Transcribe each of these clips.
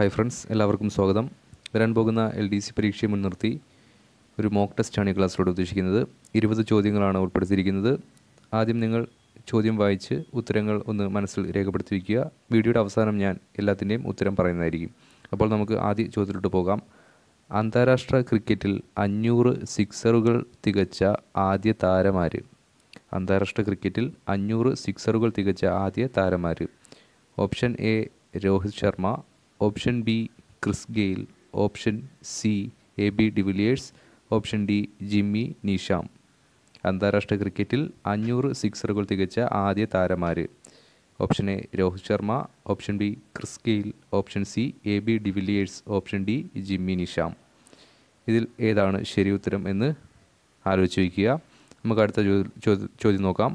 hi friends എല്ലാവർക്കും സ്വാഗതം വരാൻ പോകുന്ന എൽ ഡി സി പരീക്ഷയെ മുൻനിർത്തി ഒരു മോക്ക് ടെസ്റ്റാണ് ഈ ക്ലാസ്സിലൂടെ ഉദ്ദേശിക്കുന്നത് ഇരുപത് ചോദ്യങ്ങളാണ് ഉൾപ്പെടുത്തിയിരിക്കുന്നത് ആദ്യം നിങ്ങൾ ചോദ്യം വായിച്ച് ഉത്തരങ്ങൾ ഒന്ന് മനസ്സിൽ രേഖപ്പെടുത്തി വയ്ക്കുക വീഡിയോയുടെ അവസാനം ഞാൻ എല്ലാത്തിൻ്റെയും ഉത്തരം പറയുന്നതായിരിക്കും അപ്പോൾ നമുക്ക് ആദ്യ ചോദ്യത്തിലോട്ട് പോകാം അന്താരാഷ്ട്ര ക്രിക്കറ്റിൽ അഞ്ഞൂറ് സിക്സറുകൾ തികച്ച ആദ്യ താരമാര് അന്താരാഷ്ട്ര ക്രിക്കറ്റിൽ അഞ്ഞൂറ് സിക്സറുകൾ തികച്ച ആദ്യ താരമാര് option A Rohit Sharma option B Chris Gayle option C A B de Villiers option D Jimmy Neesham അന്താരാഷ്ട്ര ക്രിക്കറ്റിൽ അഞ്ഞൂറ് സിക്സറുകൾ തികച്ച ആദ്യ താരമാര് option A Rohit Sharma option B Chris Gayle option C A B de Villiers option D Jimmy Neesham ഇതിൽ ഏതാണ് ശരി ഉത്തരം എന്ന് ആലോചിച്ച് വയ്ക്കുക നമുക്ക് അടുത്ത ചോ- ചോദ്യ- ചോദ്യം നോക്കാം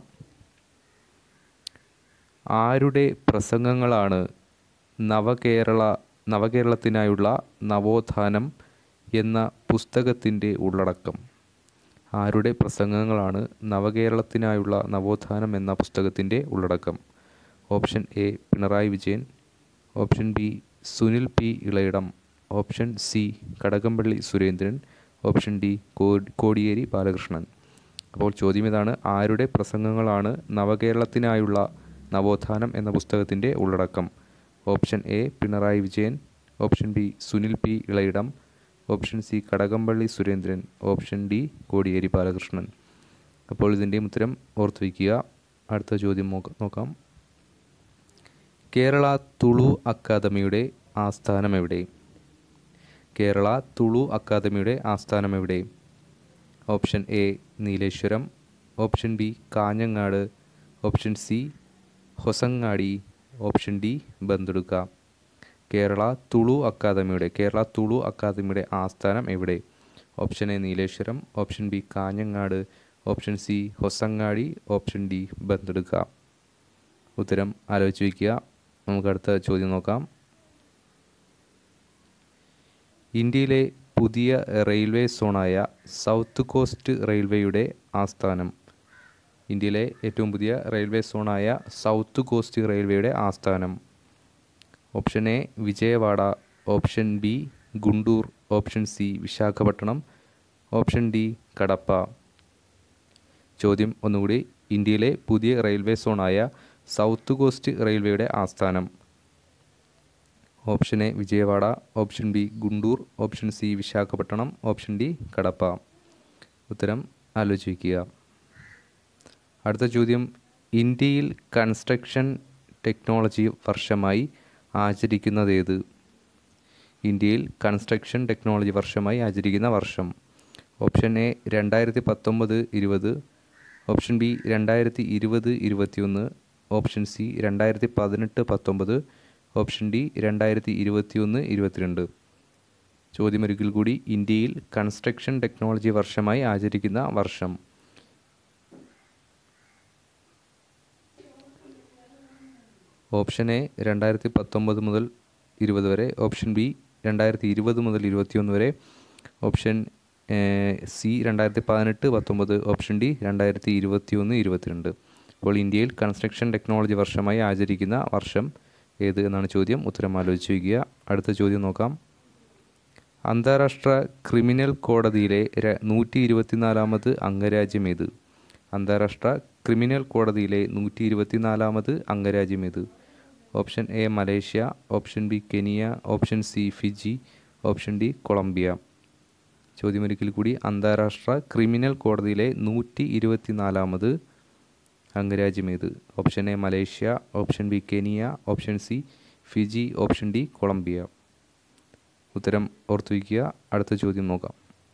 ആരുടെ പ്രസംഗങ്ങളാണ് നവകേരള നവകേരളത്തിനായുള്ള നവോത്ഥാനം എന്ന പുസ്തകത്തിൻ്റെ ഉള്ളടക്കം ആരുടെ പ്രസംഗങ്ങളാണ് നവകേരളത്തിനായുള്ള നവോത്ഥാനം എന്ന പുസ്തകത്തിൻ്റെ ഉള്ളടക്കം option A Pinarayi Vijayan option B Sunil P Ilayidam option C Kadakampally Surendran option D കോ- കോടിയേരി ബാലകൃഷ്ണൻ അപ്പോൾ ചോദ്യം ഇതാണ് ആരുടെ പ്രസംഗങ്ങളാണ് നവകേരളത്തിനായുള്ള നവോത്ഥാനം എന്ന പുസ്തകത്തിൻ്റെ ഉള്ളടക്കം option A Pinarayi Vijayan option B Sunil P Ilayidam option C Kadakampally Surendran option D Kodiyeri Balakrishnan അപ്പോൾ ഇതിൻ്റെയും ഉത്തരം ഓർത്തു വയ്ക്കുക അടുത്ത ചോദ്യം നോക്ക- നോക്കാം കേരള തുളു അക്കാദമിയുടെ ആസ്ഥാനം എവിടെ കേരള തുളു അക്കാദമിയുടെ ആസ്ഥാനം എവിടെ option A Nileshwaram option B Kanhangad option C Hosangadi option D Bandadka Kerala Tulu അക്കാദമിയുടെ കേരള തുളു അക്കാദമിയുടെ ആസ്ഥാനം എവിടെ option A Nileshwaram option B Kanhangad option C Hosangadi option D Bandadka ഉത്തരം ആലോചിച്ച് വയ്ക്കുക നമുക്ക് അടുത്ത ചോദ്യം നോക്കാം ഇന്ത്യയിലെ പുതിയ റെയിൽവേ സോണായ സൗത്ത് കോസ്റ്റ് റെയിൽവേയുടെ ആസ്ഥാനം ഇന്ത്യയിലെ ഏറ്റവും പുതിയ റെയിൽവേ സോണായ സൗത്ത് കോസ്റ്റ് റെയിൽവേയുടെ ആസ്ഥാനം option A Vijayawada option B Guntur option C Visakhapatnam option D Kadapa ചോദ്യം ഒന്നുകൂടി ഇന്ത്യയിലെ പുതിയ റെയിൽവേ സോണായ സൗത്ത് കോസ്റ്റ് റെയിൽവേയുടെ ആസ്ഥാനം option A Vijayawada option B Guntur option C Visakhapatnam option D Kadapa ഉത്തരം ആലോചിച്ച് വയ്ക്കുക അടുത്ത ചോദ്യം ഇന്ത്യയിൽ കൺസ്ട്രക്ഷൻ ടെക്നോളജി വർഷമായി ആചരിക്കുന്നതേത് ഇന്ത്യയിൽ കൺസ്ട്രക്ഷൻ ടെക്നോളജി വർഷമായി ആചരിക്കുന്ന വർഷം ഓപ്ഷൻ എ രണ്ടായിരത്തി പത്തൊമ്പത് ഇരുപത് ഓപ്ഷൻ ബി രണ്ടായിരത്തി ഇരുപത് ഇരുപത്തിയൊന്ന് ഓപ്ഷൻ സി രണ്ടായിരത്തി പതിനെട്ട് പത്തൊമ്പത് ഓപ്ഷൻ ഡി രണ്ടായിരത്തി ഇരുപത്തിയൊന്ന് ഇരുപത്തിരണ്ട് ചോദ്യം ഒരിക്കൽ കൂടി ഇന്ത്യയിൽ കൺസ്ട്രക്ഷൻ ടെക്നോളജി വർഷമായി ആചരിക്കുന്ന വർഷം ഓപ്ഷൻ എ രണ്ടായിരത്തി പത്തൊമ്പത് മുതൽ ഇരുപത് വരെ ഓപ്ഷൻ ബി രണ്ടായിരത്തി ഇരുപത് മുതൽ ഇരുപത്തിയൊന്ന് വരെ ഓപ്ഷൻ സി രണ്ടായിരത്തി പതിനെട്ട് പത്തൊമ്പത് ഓപ്ഷൻ ഡി രണ്ടായിരത്തി ഇരുപത്തിയൊന്ന് ഇരുപത്തിരണ്ട് അപ്പോൾ ഇന്ത്യയിൽ കൺസ്ട്രക്ഷൻ ടെക്നോളജി വർഷമായി ആചരിക്കുന്ന വർഷം ഏത് എന്നാണ് ചോദ്യം ഉത്തരം ആലോചിച്ച് വയ്ക്കുക അടുത്ത ചോദ്യം നോക്കാം അന്താരാഷ്ട്ര ക്രിമിനൽ കോടതിയിലെ ര- നൂറ്റി ഇരുപത്തിനാലാമത് അംഗരാജ്യം ഏത് അന്താരാഷ്ട്ര ക്രിമിനൽ കോടതിയിലെ നൂറ്റി ഇരുപത്തിനാലാമത് അംഗരാജ്യം ഏത് option A Malaysia option B Kenya option C Fiji option D Colombia ചോദ്യം ഒരിക്കൽ കൂടി അന്താരാഷ്ട്ര ക്രിമിനൽ കോടതിയിലെ നൂറ്റി ഇരുപത്തിനാലാമത് അംഗരാജ്യം ഏത് option A Malaysia option B Kenya option C Fiji option D Colombia ഉത്തരം ഓർത്തു വയ്ക്കുക അടുത്ത ചോദ്യം നോക്കാം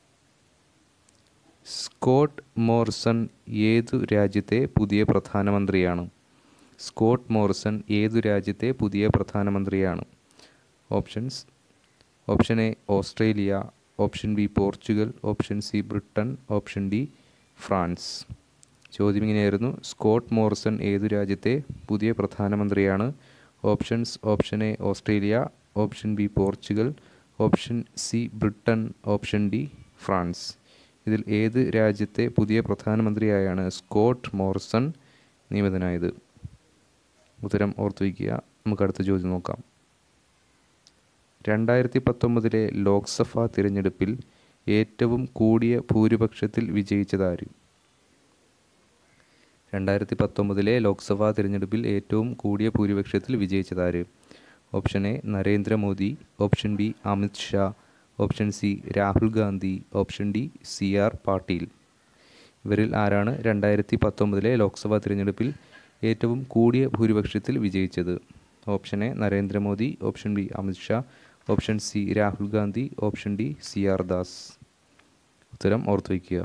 സ്കോട്ട് മോർസൺ ഏതു രാജ്യത്തെ പുതിയ പ്രധാനമന്ത്രിയാണ് സ്കോട്ട് മോർസൺ ഏതു രാജ്യത്തെ പുതിയ പ്രധാനമന്ത്രിയാണ് options option A Australia option B Portugal option C Britain option D France ചോദ്യം ഇങ്ങനെയായിരുന്നു സ്കോട്ട് മോർസൺ ഏതു രാജ്യത്തെ പുതിയ പ്രധാനമന്ത്രിയാണ് options option A Australia option B Portugal option C Britain option D France ഇതിൽ ഏത് രാജ്യത്തെ പുതിയ പ്രധാനമന്ത്രിയായാണ് സ്കോട്ട് മോർസൺ നിയമിതനായത് ഉത്തരം ഓർത്തു വയ്ക്കുക നമുക്ക് അടുത്ത ചോദ്യം നോക്കാം രണ്ടായിരത്തി പത്തൊമ്പതിലെ ലോക്സഭാ തിരഞ്ഞെടുപ്പിൽ ഏറ്റവും കൂടിയ ഭൂരിപക്ഷത്തിൽ വിജയിച്ചതാര് രണ്ടായിരത്തി പത്തൊമ്പതിലെ ലോക്സഭാ തിരഞ്ഞെടുപ്പിൽ ഏറ്റവും കൂടിയ ഭൂരിപക്ഷത്തിൽ വിജയിച്ചതാര് option A Narendra Modi option B Amit Shah option C Rahul Gandhi option D C R Patil ഇവരിൽ ആരാണ് രണ്ടായിരത്തി പത്തൊമ്പതിലെ ലോക്സഭാ തിരഞ്ഞെടുപ്പിൽ ഏറ്റവും കൂടിയ ഭൂരിപക്ഷത്തിൽ വിജയിച്ചത് option A Narendra Modi option B Amit Shah option C Rahul Gandhi option D C R Das ഉത്തരം ഓർത്തു വയ്ക്കുക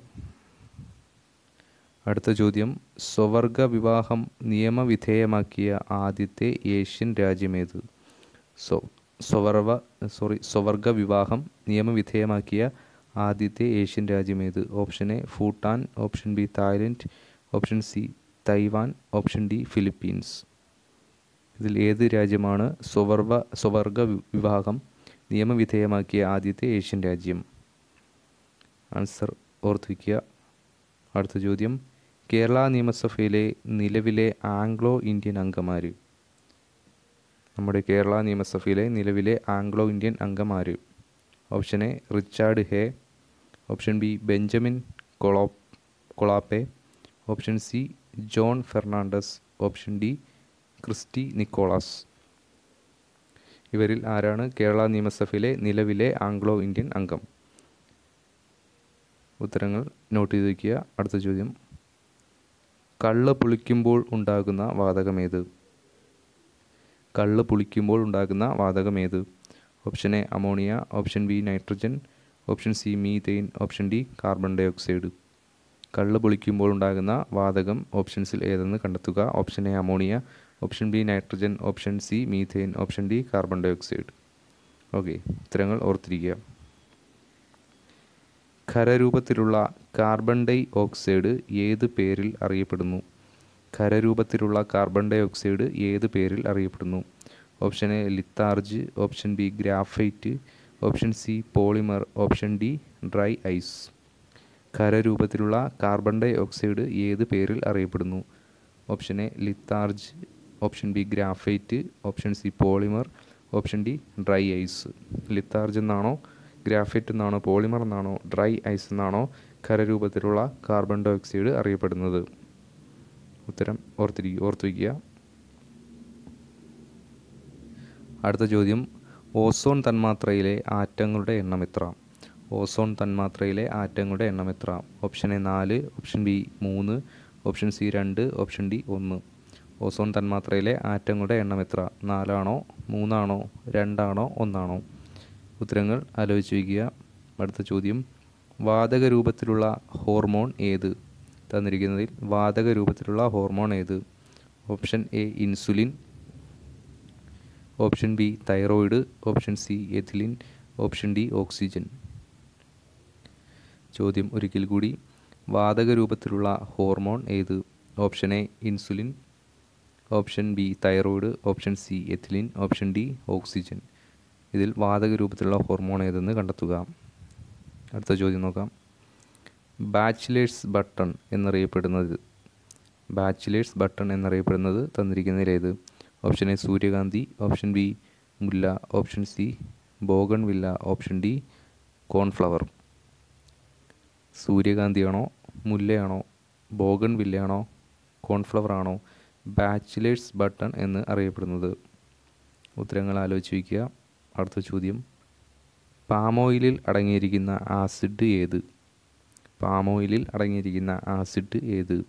അടുത്ത ചോദ്യം സ്വവർഗ വിവാഹം നിയമവിധേയമാക്കിയ ആദ്യത്തെ ഏഷ്യൻ രാജ്യമേത് സ്വ സ്വവർവ സോറി സ്വവർഗ വിവാഹം നിയമവിധേയമാക്കിയ ആദ്യത്തെ ഏഷ്യൻ രാജ്യമേത് option A Bhutan option B Thailand option C Taiwan option D Philippines ഇതിൽ ഏത് രാജ്യമാണ് സ്വവർവ സ്വവർഗ വി- വിവാഹം നിയമവിധേയമാക്കിയ ആദ്യത്തെ ഏഷ്യൻ രാജ്യം ആൻസർ ഓർത്തു വയ്ക്കുക അടുത്ത ചോദ്യം കേരള നിയമസഭയിലെ നിലവിലെ ആംഗ്ലോ ഇന്ത്യൻ അംഗമാര് നമ്മുടെ കേരള നിയമസഭയിലെ നിലവിലെ ആംഗ്ലോ ഇന്ത്യൻ അംഗമാര് option A Richard Hay option B Benjamin കൊളോ കൊളാപ്പെ option C John Fernandez option D Christy Nicholas ഇവരിൽ ആരാണ് കേരള നിയമസഭയിലെ നിലവിലെ ആംഗ്ലോ ഇന്ത്യൻ അംഗം ഉത്തരങ്ങൾ നോട്ട് ചെയ്ത് വയ്ക്കുക അടുത്ത ചോദ്യം കള്ള് പുളിക്കുമ്പോൾ ഉണ്ടാകുന്ന വാതകമേത് കള്ള് പുളിക്കുമ്പോൾ ഉണ്ടാകുന്ന വാതകമേത് option A ammonia option B nitrogen option C methane option D carbon dioxide കള്ള് പൊളിക്കുമ്പോൾ ഉണ്ടാകുന്ന വാതകം ഓപ്ഷൻസിൽ ഏതെന്ന് കണ്ടെത്തുക option A ammonia option B nitrogen option C methane option D carbon dioxide okay ഉത്തരങ്ങൾ ഓർത്തിരിക്കുക ഖരരൂപത്തിലുള്ള കാർബൺ ഡൈ ഓക്സൈഡ് ഏത് പേരിൽ അറിയപ്പെടുന്നു ഖരരൂപത്തിലുള്ള കാർബൺ ഡൈ ഓക്സൈഡ് ഏത് പേരിൽ അറിയപ്പെടുന്നു option A litharge option B graphite option C polymer option D dry ice ഖരരൂപത്തിലുള്ള carbon dioxide ഏത് പേരിൽ അറിയപ്പെടുന്നു option A litharge option B graphite option C polymer option D dry ice litharge എന്നാണോ graphite എന്നാണോ polymer എന്നാണോ dry ice എന്നാണോ ഖരരൂപത്തിലുള്ള carbon dioxide അറിയപ്പെടുന്നത് ഉത്തരം ഓർത്തിരി ഓർത്തു വയ്ക്കുക അടുത്ത ചോദ്യം ഓസോൺ തന്മാത്രയിലെ ആറ്റങ്ങളുടെ എണ്ണം എത്ര ഓസോൺ തന്മാത്രയിലെ ആറ്റങ്ങളുടെ എണ്ണം എത്ര ഓപ്ഷൻ എ നാല് ഓപ്ഷൻ ബി മൂന്ന് ഓപ്ഷൻ സി രണ്ട് ഓപ്ഷൻ ഡി ഒന്ന് ഓസോൺ തന്മാത്രയിലെ ആറ്റങ്ങളുടെ എണ്ണം എത്ര നാലാണോ മൂന്നാണോ രണ്ടാണോ ഒന്നാണോ ഉത്തരങ്ങൾ ആലോചിച്ച് വയ്ക്കുക അടുത്ത ചോദ്യം വാതക രൂപത്തിലുള്ള ഹോർമോൺ ഏത് തന്നിരിക്കുന്നതിൽ വാതക രൂപത്തിലുള്ള ഹോർമോൺ ഏത് option A insulin option B thyroid option C ethylene option D oxygen ചോദ്യം ഒരിക്കൽ കൂടി വാതക രൂപത്തിലുള്ള ഹോർമോൺ ഏത് option A insulin option B thyroid option C ethylene option D oxygen ഇതിൽ വാതക രൂപത്തിലുള്ള ഹോർമോൺ ഏതെന്ന് കണ്ടെത്തുക അടുത്ത ചോദ്യം നോക്കാം ബാച്ചിലേഴ്സ് ബട്ടൺ എന്നറിയപ്പെടുന്നത് ബാച്ചിലേഴ്സ് ബട്ടൺ എന്നറിയപ്പെടുന്നത് തന്നിരിക്കുന്നതിലേത് ഓപ്ഷൻ എ സൂര്യകാന്തി ഓപ്ഷൻ ബി മുല്ല option C bougainvillea option D cornflower സൂര്യകാന്തിയാണോ മുല്ലയാണോ ബോഗൺ വില്ലയാണോ കോൺഫ്ലവർ ആണോ ബാച്ചിലേഴ്സ് ബട്ടൺ എന്ന് അറിയപ്പെടുന്നത് ഉത്തരങ്ങൾ ആലോചിച്ച് വയ്ക്കുക അടുത്ത ചോദ്യം പാമോയിലിൽ അടങ്ങിയിരിക്കുന്ന ആസിഡ് ഏത് പാമോയിലിൽ അടങ്ങിയിരിക്കുന്ന ആസിഡ് ഏത്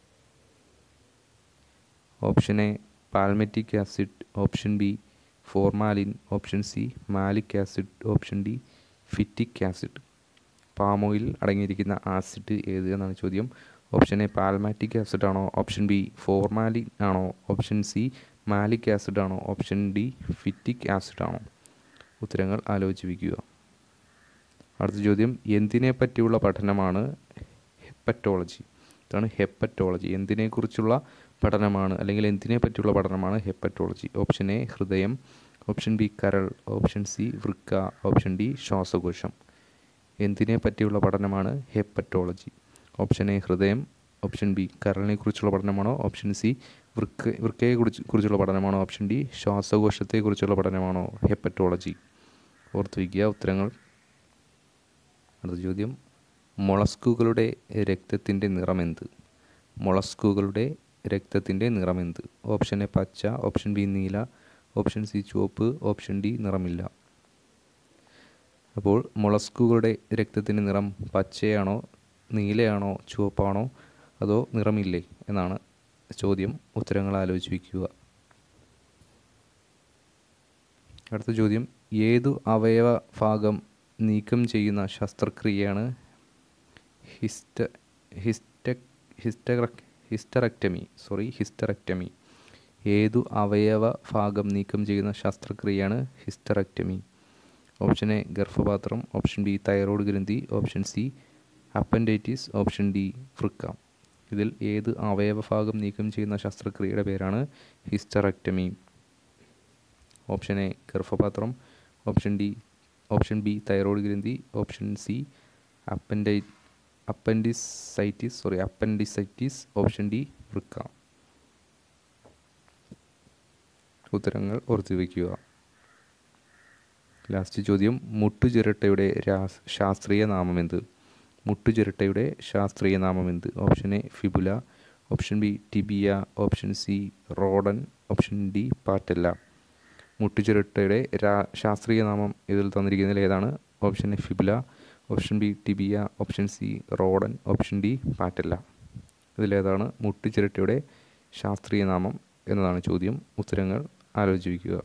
option A palmitic acid option B formalin option C malic acid option D phytic acid palm oil അടങ്ങിയിരിക്കുന്ന ആസിഡ് ഏത് എന്നാണ് ചോദ്യം ഓപ്ഷൻ എ പാൽമാറ്റിക് ആസിഡ് ആണോ ഓപ്ഷൻ ബി ഫോർമാലിൻ ആണോ ഓപ്ഷൻ സി മാലിക് ആസിഡ് ആണോ ഓപ്ഷൻ ഡി ഫിറ്റിക് ആസിഡ് ആണോ ഉത്തരങ്ങൾ ആലോചിച്ച് വയ്ക്കുക അടുത്ത ചോദ്യം എന്തിനെ പറ്റിയുള്ള പഠനമാണ് ഹെപ്പറ്റോളജി ഇതാണ് ഹെപ്പറ്റോളജി എന്തിനെക്കുറിച്ചുള്ള പഠനമാണ് അല്ലെങ്കിൽ എന്തിനെ പറ്റിയുള്ള പഠനമാണ് ഹെപ്പറ്റോളജി ഓപ്ഷൻ എ ഹൃദയം ഓപ്ഷൻ ബി കരൾ ഓപ്ഷൻ സി വൃക്ക ഓപ്ഷൻ ഡി ശ്വാസകോശം എന്തിനെ പറ്റിയുള്ള പഠനമാണ് ഹെപ്പറ്റോളജി ഓപ്ഷൻ എ ഹൃദയം ഓപ്ഷൻ ബി കരളിനെ കുറിച്ചുള്ള പഠനമാണോ ഓപ്ഷൻ സി വൃക്ക വൃക്കയെ കുറിച്ച് കുറിച്ചുള്ള പഠനമാണോ ഓപ്ഷൻ ഡി ശ്വാസകോശത്തെ കുറിച്ചുള്ള പഠനമാണോ ഹെപ്പറ്റോളജി ഓർത്ത് വയ്ക്കുക ഉത്തരങ്ങൾ അടുത്ത ചോദ്യം മൊളസ്കുകളുടെ രക്തത്തിൻ്റെ നിറമെന്ത് മൊളസ്കുകളുടെ രക്തത്തിൻ്റെ നിറമെന്ത് ഓപ്ഷൻ എ പച്ച ഓപ്ഷൻ ബി നീല ഓപ്ഷൻ സി ചുവപ്പ് ഓപ്ഷൻ ഡി നിറമില്ല അപ്പോൾ മൊളസ്കുകളുടെ രക്തത്തിൻ്റെ നിറം പച്ചയാണോ നീലയാണോ ചുവപ്പാണോ അതോ നിറമില്ലേ എന്നാണ് ചോദ്യം ഉത്തരങ്ങൾ ആലോചിച്ച് വയ്ക്കുക അടുത്ത ചോദ്യം ഏതു അവയവ ഭാഗം നീക്കം ചെയ്യുന്ന ശസ്ത്രക്രിയയാണ് ഹിസ്റ്റ ഹിസ്റ്റ ഹിസ്റ്ററ ഹിസ്റ്ററക്ടമി സോറി ഹിസ്റ്ററക്ടമി ഏതു അവയവ ഭാഗം നീക്കം ചെയ്യുന്ന ശസ്ത്രക്രിയയാണ് ഹിസ്റ്ററക്ടമി ഓപ്ഷൻ എ ഗർഭപാത്രം ഓപ്ഷൻ ബി തൈറോയ്ഡ് ഗ്രന്ഥി option C appendicitis option D വൃക്ക ഇതിൽ ഏത് അവയവ ഭാഗം നീക്കം ചെയ്യുന്ന ശസ്ത്രക്രിയയുടെ പേരാണ് ഹിസ്റ്ററക്ടമി ഓപ്ഷൻ എ ഗർഭപാത്രം option D option B thyroid ഗ്രന്ഥി ഓപ്ഷൻ സി അപ്പൻഡൈ appendicitis sorry appendicitis option D വൃക്ക ഉത്തരങ്ങൾ ഓർത്തു വയ്ക്കുക ലാസ്റ്റ് ചോദ്യം മുട്ടുചിരട്ടയുടെ രാസ് ശാസ്ത്രീയ നാമമെന്ത് മുട്ടുചിരട്ടയുടെ ശാസ്ത്രീയ നാമമെന്ത് option A fibula option B tibia option C റോഡൻ ഓപ്ഷൻ ഡി പാറ്റല്ല മുട്ടുചിരട്ടയുടെ രാ ശാസ്ത്രീയ നാമം ഇതിൽ തന്നിരിക്കുന്നതിൽ ഏതാണ് option A fibula option B tibia option C റോഡൻ ഓപ്ഷൻ ഡി പാറ്റല്ല ഇതിലേതാണ് മുട്ടുചിരട്ടയുടെ ശാസ്ത്രീയ നാമം എന്നതാണ് ചോദ്യം ഉത്തരങ്ങൾ ആലോചിച്ച് വയ്ക്കുക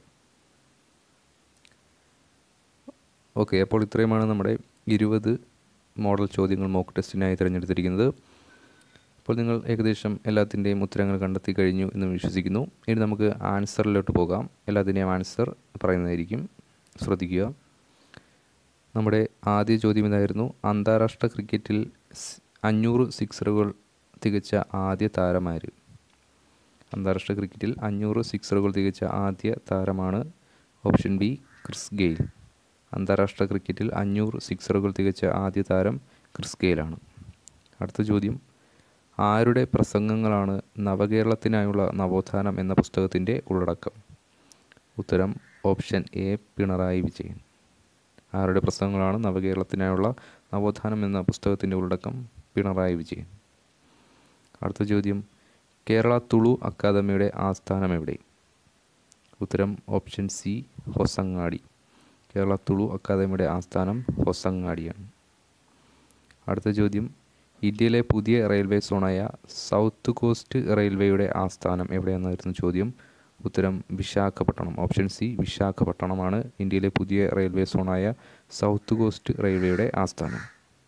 ഓക്കെ അപ്പോൾ ഇത്രയുമാണ് നമ്മുടെ ഇരുപത് മോഡൽ ചോദ്യങ്ങൾ മോക്ക് ടെസ്റ്റിനായി തിരഞ്ഞെടുത്തിരിക്കുന്നത് അപ്പോൾ നിങ്ങൾ ഏകദേശം എല്ലാത്തിൻ്റെയും ഉത്തരങ്ങൾ കണ്ടെത്തി കഴിഞ്ഞു എന്ന് വിശ്വസിക്കുന്നു ഇനി നമുക്ക് ആൻസറിലോട്ട് പോകാം എല്ലാത്തിൻ്റെയും ആൻസർ പറയുന്നതായിരിക്കും ശ്രദ്ധിക്കുക നമ്മുടെ ആദ്യ ചോദ്യം ഇതായിരുന്നു അന്താരാഷ്ട്ര ക്രിക്കറ്റിൽ അഞ്ഞൂറ് സിക്സറുകൾ തികച്ച ആദ്യ താരമാര് അന്താരാഷ്ട്ര ക്രിക്കറ്റിൽ അഞ്ഞൂറ് സിക്സറുകൾ തികച്ച ആദ്യ താരമാണ് ഓപ്ഷൻ ബി ക്രിസ് ഗെയിൽ അന്താരാഷ്ട്ര ക്രിക്കറ്റിൽ അഞ്ഞൂറ് സിക്സറുകൾ തികച്ച ആദ്യ താരം ക്രിസ് ഗെയിലാണ് അടുത്ത ചോദ്യം ആരുടെ പ്രസംഗങ്ങളാണ് നവകേരളത്തിനായുള്ള നവോത്ഥാനം എന്ന പുസ്തകത്തിൻ്റെ ഉള്ളടക്കം ഉത്തരം ഓപ്ഷൻ എ പിണറായി വിജയൻ ആരുടെ പ്രസംഗങ്ങളാണ് നവകേരളത്തിനായുള്ള നവോത്ഥാനം എന്ന പുസ്തകത്തിൻ്റെ ഉള്ളടക്കം പിണറായി വിജയൻ അടുത്ത ചോദ്യം കേരള തുളു അക്കാദമിയുടെ ആസ്ഥാനം എവിടെ ഉത്തരം ഓപ്ഷൻ സി ഹൊസങ്ങാടി കേരള തുളു അക്കാദമിയുടെ ആസ്ഥാനം ഹൊസങ്ങാടിയാണ് അടുത്ത ചോദ്യം ഇന്ത്യയിലെ പുതിയ റെയിൽവേ സോണായ സൗത്ത് കോസ്റ്റ് റെയിൽവേയുടെ ആസ്ഥാനം എവിടെയാണെന്നായിരുന്നു ചോദ്യം ഉത്തരം വിശാഖപട്ടണം ഓപ്ഷൻ സി വിശാഖപട്ടണമാണ് ഇന്ത്യയിലെ പുതിയ റെയിൽവേ സോണായ സൗത്ത് കോസ്റ്റ് റെയിൽവേയുടെ ആസ്ഥാനം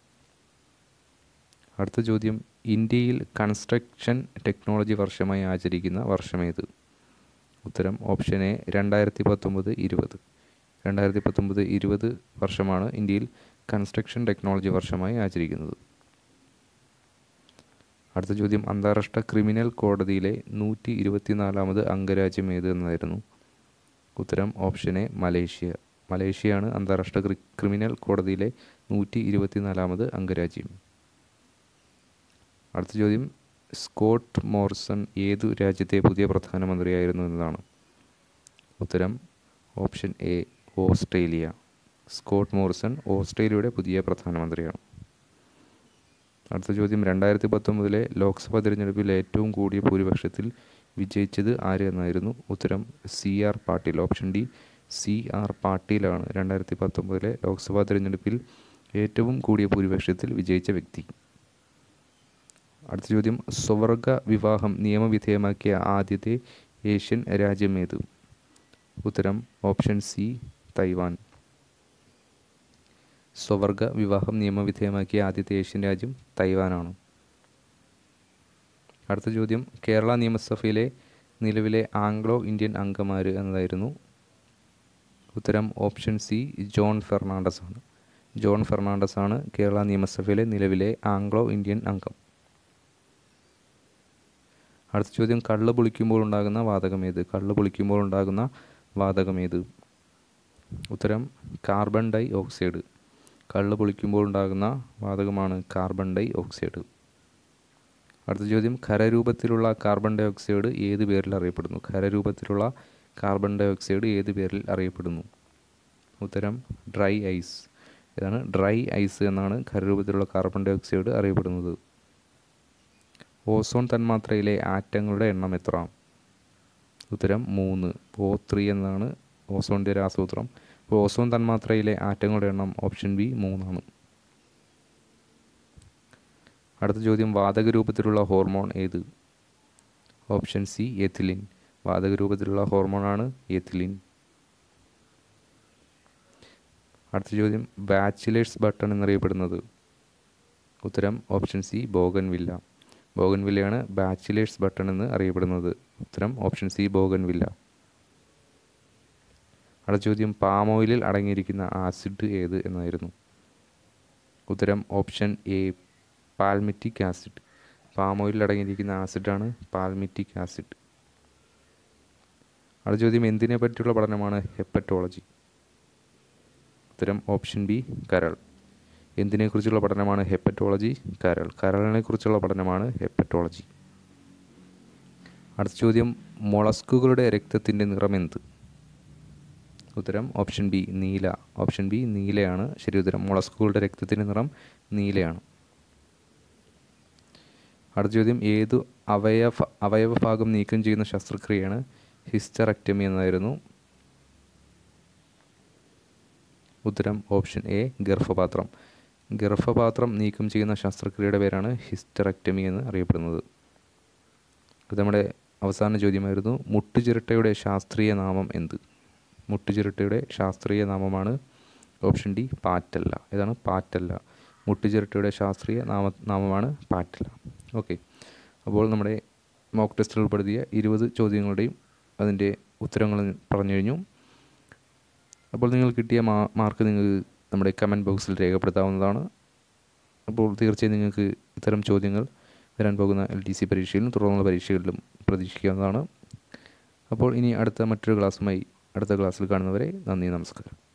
അടുത്ത ചോദ്യം ഇന്ത്യയിൽ കൺസ്ട്രക്ഷൻ ടെക്നോളജി വർഷമായി ആചരിക്കുന്ന വർഷമേത് ഉത്തരം ഓപ്ഷൻ എ രണ്ടായിരത്തി പത്തൊമ്പത് ഇരുപത് രണ്ടായിരത്തി പത്തൊമ്പത് ഇരുപത് വർഷമാണ് ഇന്ത്യയിൽ കൺസ്ട്രക്ഷൻ ടെക്നോളജി വർഷമായി ആചരിക്കുന്നത് അടുത്ത ചോദ്യം അന്താരാഷ്ട്ര ക്രിമിനൽ കോടതിയിലെ നൂറ്റി ഇരുപത്തിനാലാമത് അംഗരാജ്യം ഏത് എന്നായിരുന്നു ഉത്തരം ഓപ്ഷൻ എ മലേഷ്യ മലേഷ്യയാണ് അന്താരാഷ്ട്ര ക്രി ക്രിമിനൽ കോടതിയിലെ നൂറ്റി ഇരുപത്തിനാലാമത് അംഗരാജ്യം അടുത്ത ചോദ്യം സ്കോട്ട് മോർസൺ ഏതു രാജ്യത്തെ പുതിയ പ്രധാനമന്ത്രിയായിരുന്നു എന്നതാണ് ഉത്തരം option A Australia Scott Morrison ഓസ്ട്രേലിയയുടെ പുതിയ പ്രധാനമന്ത്രിയാണ് അടുത്ത ചോദ്യം രണ്ടായിരത്തി പത്തൊമ്പതിലെ ലോക്സഭാ തിരഞ്ഞെടുപ്പിൽ ഏറ്റവും കൂടിയ ഭൂരിപക്ഷത്തിൽ വിജയിച്ചത് ആര് എന്നായിരുന്നു ഉത്തരം C R Patil option D C R പാട്ടീലാണ് രണ്ടായിരത്തി പത്തൊമ്പതിലെ ലോക്സഭാ തിരഞ്ഞെടുപ്പിൽ ഏറ്റവും കൂടിയ ഭൂരിപക്ഷത്തിൽ വിജയിച്ച വ്യക്തി അടുത്ത ചോദ്യം സ്വവർഗ വിവാഹം നിയമവിധേയമാക്കിയ ആദ്യത്തെ ഏഷ്യൻ രാജ്യം ഏത് ഉത്തരം ഓപ്ഷൻ സി തൈവാൻ സ്വവർഗ വിവാഹം നിയമവിധേയമാക്കിയ ആദ്യത്തെ ഏഷ്യൻ രാജ്യം തൈവാനാണ് അടുത്ത ചോദ്യം കേരള നിയമസഭയിലെ നിലവിലെ ആംഗ്ലോ ഇന്ത്യൻ അംഗമാര് എന്നതായിരുന്നു ഉത്തരം ഓപ്ഷൻ സി ജോൺ ഫെർണാണ്ടസ് ആണ് ജോൺ ഫെർണാണ്ടസ് ആണ് കേരള നിയമസഭയിലെ നിലവിലെ ആംഗ്ലോ ഇന്ത്യൻ അംഗം അടുത്ത ചോദ്യം കള്ള് പൊളിക്കുമ്പോൾ ഉണ്ടാകുന്ന വാതകം ഏത് കള്ള് പൊളിക്കുമ്പോൾ ഉണ്ടാകുന്ന വാതകം ഏത് ഉത്തരം കാർബൺ ഡൈ ഓക്സൈഡ് കള്ള് പൊളിക്കുമ്പോൾ ഉണ്ടാകുന്ന വാതകമാണ് കാർബൺ ഡൈ ഓക്സൈഡ് അടുത്ത ചോദ്യം ഖരരൂപത്തിലുള്ള കാർബൺ ഡൈ ഓക്സൈഡ് ഏത് പേരിൽ അറിയപ്പെടുന്നു ഖരരൂപത്തിലുള്ള കാർബൺ ഡൈ ഓക്സൈഡ് ഏത് പേരിൽ അറിയപ്പെടുന്നു ഉത്തരം ഡ്രൈ ഐസ് ഇതാണ് ഡ്രൈ ഐസ് എന്നാണ് ഖരരൂപത്തിലുള്ള കാർബൺ ഡൈ ഓക്സൈഡ് അറിയപ്പെടുന്നത് ഓസോൺ തന്മാത്രയിലെ ആറ്റങ്ങളുടെ എണ്ണം എത്ര ഉത്തരം മൂന്ന് ഒ ത്രീ എന്നാണ് ഓസോണിൻ്റെ രാസസൂത്രം അപ്പോൾ ഓസോൺ തന്മാത്രയിലെ ആറ്റങ്ങളുടെ എണ്ണം ഓപ്ഷൻ ബി മൂന്നാണ് അടുത്ത ചോദ്യം വാതക രൂപത്തിലുള്ള ഹോർമോൺ ഏത് ഓപ്ഷൻ സി എഥിലിൻ വാതക രൂപത്തിലുള്ള ഹോർമോണാണ് എഥിലിൻ അടുത്ത ചോദ്യം ബാച്ചിലേഴ്സ് ബട്ടൺ എന്നറിയപ്പെടുന്നത് ഉത്തരം ഓപ്ഷൻ സി ബോഗൻവില്ല ബോഗൻവില്ലയാണ് ബാച്ചിലേഴ്സ് ബട്ടൺ എന്ന് അറിയപ്പെടുന്നത് ഉത്തരം ഓപ്ഷൻ സി ബോഗൻവില്ല അടുത്ത ചോദ്യം പാം ഓയിലിൽ അടങ്ങിയിരിക്കുന്ന ആസിഡ് ഏത് എന്നായിരുന്നു ഉത്തരം option A palmitic acid palm ഓയിലിൽ അടങ്ങിയിരിക്കുന്ന ആസിഡാണ് പാൽമിറ്റിക് ആസിഡ് അടുത്ത ചോദ്യം എന്തിനെ പറ്റിയുള്ള പഠനമാണ് ഹെപ്പറ്റോളജി ഉത്തരം ഓപ്ഷൻ ബി കരൾ എന്തിനെക്കുറിച്ചുള്ള പഠനമാണ് ഹെപ്പറ്റോളജി കരൾ കരളിനെ കുറിച്ചുള്ള പഠനമാണ് ഹെപ്പറ്റോളജി അടുത്ത ചോദ്യം മൊളസ്കുകളുടെ രക്തത്തിൻ്റെ നിറം എന്ത് ഉത്തരം ഓപ്ഷൻ ബി നീല ഓപ്ഷൻ ബി നീലയാണ് ശരി ഉത്തരം മൊളസ്കുകളുടെ രക്തത്തിൻ്റെ നിറം നീലയാണ് അടുത്ത ചോദ്യം ഏതു അവയവ അവയവഭാഗം നീക്കം ചെയ്യുന്ന ശസ്ത്രക്രിയയാണ് ഹിസ്റ്ററക്ടമി എന്നായിരുന്നു ഉത്തരം ഓപ്ഷൻ എ ഗർഭപാത്രം ഗർഭപാത്രം നീക്കം ചെയ്യുന്ന ശസ്ത്രക്രിയയുടെ പേരാണ് ഹിസ്റ്ററക്ടമി എന്ന് അറിയപ്പെടുന്നത് ഇത് നമ്മുടെ അവസാന ചോദ്യമായിരുന്നു മുട്ടുചിരട്ടയുടെ ശാസ്ത്രീയ നാമം എന്ത് മുട്ടുചിരട്ടയുടെ ശാസ്ത്രീയ നാമമാണ് ഓപ്ഷൻ ഡി പാറ്റല്ല ഇതാണ് പാറ്റല്ല മുട്ടുചിരട്ടയുടെ ശാസ്ത്രീയ നാമ നാമമാണ് പാറ്റല്ല ഓക്കെ അപ്പോൾ നമ്മുടെ മോക്ക് ടെസ്റ്റിൽ ഉൾപ്പെടുത്തിയ ഇരുപത് ചോദ്യങ്ങളുടെയും അതിൻ്റെ ഉത്തരങ്ങൾ പറഞ്ഞു കഴിഞ്ഞു അപ്പോൾ നിങ്ങൾ കിട്ടിയ മാ മാർക്ക് നിങ്ങൾക്ക് നമ്മുടെ കമൻറ്റ് ബോക്സിൽ രേഖപ്പെടുത്താവുന്നതാണ് അപ്പോൾ തീർച്ചയായും നിങ്ങൾക്ക് ഇത്തരം ചോദ്യങ്ങൾ വരാൻ പോകുന്ന എൽ ടി സി പരീക്ഷയിലും തുടർന്നുള്ള പരീക്ഷകളിലും പ്രതീക്ഷിക്കാവുന്നതാണ് അപ്പോൾ ഇനി അടുത്ത മറ്റൊരു ക്ലാസ്സുമായി അടുത്ത ക്ലാസ്സിൽ കാണുന്നവരെ നന്ദി നമസ്കാരം